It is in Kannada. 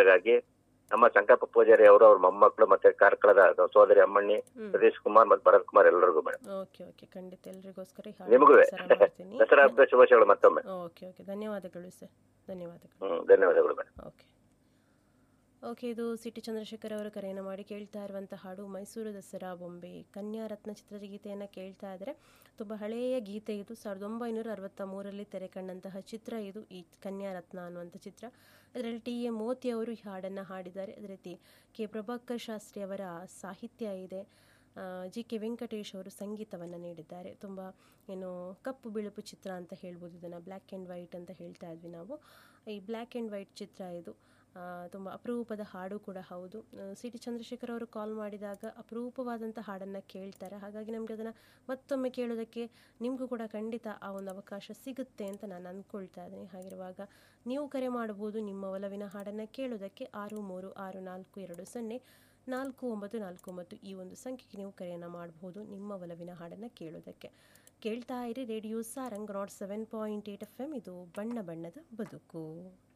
ಹಾಗಾಗಿ ನಮ್ಮ ಶಂಕರಪ್ಪ ಪೂಜಾರಿ ಅವರು ಅವ್ರ ಮೊಮ್ಮಕ್ಕಳು ಮತ್ತೆ ಕಾರ್ಕಳದ ಸೋದರಿ ಅಮ್ಮಣ್ಣಿ ಹ್ಮ್ ಸತೀಶ್ ಕುಮಾರ್ ಮತ್ತೆ ಭರತ್ ಕುಮಾರ್ ಎಲ್ಲರಿಗೂ ಮೇಡಮ್ ಓಕೆ ಓಕೆ ಖಂಡಿತ ಎಲ್ರಿಗೋಸ್ಕರ ಈ ನಿಮಗೂ ಹಾಡನ್ನ ಪ್ರಸಾರ ಮಾಡ್ತೀನಿ ದಸರಾ ಹಬ್ಬದ ಶುಭಾಶಯಗಳು ಮತ್ತೊಮ್ಮೆ ಓಕೆ ಓಕೆ ಧನ್ಯವಾದಗಳು ಸರ್ ಧನ್ಯವಾದಗಳು ಹ್ಮ್ ಧನ್ಯವಾದಗಳು ಮೇಡಮ್ ಓಕೆ ಓಕೆ ಇದು ಸಿಟಿ ಚಂದ್ರಶೇಖರ್ ಅವರು ಕರೆಯನ್ನು ಮಾಡಿ ಕೇಳ್ತಾ ಇರುವಂಥ ಹಾಡು ಮೈಸೂರು ದಸರಾ ಬೊಂಬೆ ಕನ್ಯಾ ರತ್ನ ಚಿತ್ರದ ಗೀತೆಯನ್ನು ಕೇಳ್ತಾ ಇದ್ದರೆ ತುಂಬ ಹಳೆಯ ಗೀತೆ ಇದು ಸಾವಿರದ ಒಂಬೈನೂರ ಅರವತ್ತ ಮೂರರಲ್ಲಿ ತೆರೆ ಕಂಡಂತಹ ಚಿತ್ರ ಇದು ಈ ಕನ್ಯಾ ರತ್ನ ಅನ್ನುವಂಥ ಚಿತ್ರ ಅದರಲ್ಲಿ ಟಿ ಎ ಮೋತಿ ಅವರು ಈ ಹಾಡನ್ನು ಹಾಡಿದ್ದಾರೆ ಅದೇ ರೀತಿ ಕೆ ಪ್ರಭಾಕರ್ ಶಾಸ್ತ್ರಿ ಅವರ ಸಾಹಿತ್ಯ ಇದೆ ಆ, ಜಿ ಕೆ ವೆಂಕಟೇಶ್ ಅವರು ಸಂಗೀತವನ್ನು ನೀಡಿದ್ದಾರೆ ತುಂಬ ಏನು ಕಪ್ಪು ಬಿಳುಪು ಚಿತ್ರ ಅಂತ ಹೇಳ್ಬೋದು ಇದನ್ನು ಬ್ಲ್ಯಾಕ್ ಆ್ಯಂಡ್ ವೈಟ್ ಅಂತ ಹೇಳ್ತಾ ಇದ್ವಿ ನಾವು ಈ ಬ್ಲ್ಯಾಕ್ ಆ್ಯಂಡ್ ವೈಟ್ ಚಿತ್ರ ಇದು ಆ, ತುಂಬ ಅಪರೂಪದ ಹಾಡು ಕೂಡ ಹೌದು ಸಿ ಟಿ ಚಂದ್ರಶೇಖರ್ ಅವರು ಕಾಲ್ ಮಾಡಿದಾಗ ಅಪರೂಪವಾದಂಥ ಹಾಡನ್ನು ಕೇಳ್ತಾರೆ ಹಾಗಾಗಿ ನಮಗೆ ಅದನ್ನು ಮತ್ತೊಮ್ಮೆ ಕೇಳೋದಕ್ಕೆ ನಿಮಗೂ ಕೂಡ ಖಂಡಿತ ಆ ಒಂದು ಅವಕಾಶ ಸಿಗುತ್ತೆ ಅಂತ ನಾನು ಅಂದ್ಕೊಳ್ತಾ ಇದ್ದೀನಿ ಹಾಗಿರುವಾಗ ನೀವು ಕರೆ ಮಾಡ್ಬೋದು ನಿಮ್ಮ ಒಲವಿನ ಹಾಡನ್ನು ಕೇಳೋದಕ್ಕೆ ಆರು ಮೂರು ಆರು ನಾಲ್ಕು ಎರಡು ಸೊನ್ನೆ ನಾಲ್ಕು ಒಂಬತ್ತು ನಾಲ್ಕು ಒಂಬತ್ತು ಈ ಒಂದು ಸಂಖ್ಯೆಗೆ ನೀವು ಕರೆಯನ್ನು ಮಾಡಬಹುದು ನಿಮ್ಮ ಒಲವಿನ ಹಾಡನ್ನು ಕೇಳೋದಕ್ಕೆ ಕೇಳ್ತಾ ಇರಿ radio Sarang nought seven point eight F M ಇದು ಬಣ್ಣ ಬಣ್ಣದ ಬದುಕು